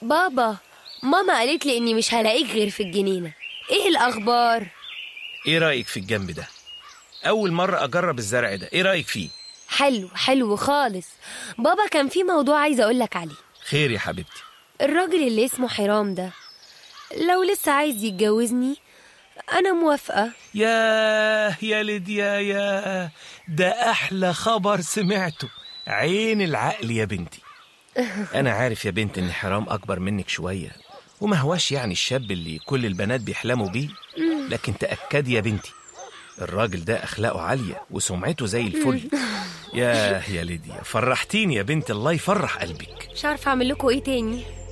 بابا ماما قالت لي اني مش هلاقيك غير في الجنينة ايه الاخبار ايه رايك في الجنب ده اول مره اجرب الزرع ده ايه رايك فيه حلو حلو خالص بابا كان في موضوع عايزة اقولك عليه خير يا حبيبتي الراجل اللي اسمه حرام ده لو لسه عايز يتجوزني انا موافقة ياه يا ليديا يا ده احلى خبر سمعته عين العقل يا بنتي انا عارف يا بنت ان حرام اكبر منك شويه وما هواش يعني الشاب اللي كل البنات بيحلموا بيه لكن تاكدي يا بنتي الراجل ده اخلاقه عاليه وسمعته زي الفل ياه يا ليديا فرحتيني يا بنت الله يفرح قلبك مش عارفة اعمل لكم ايه تاني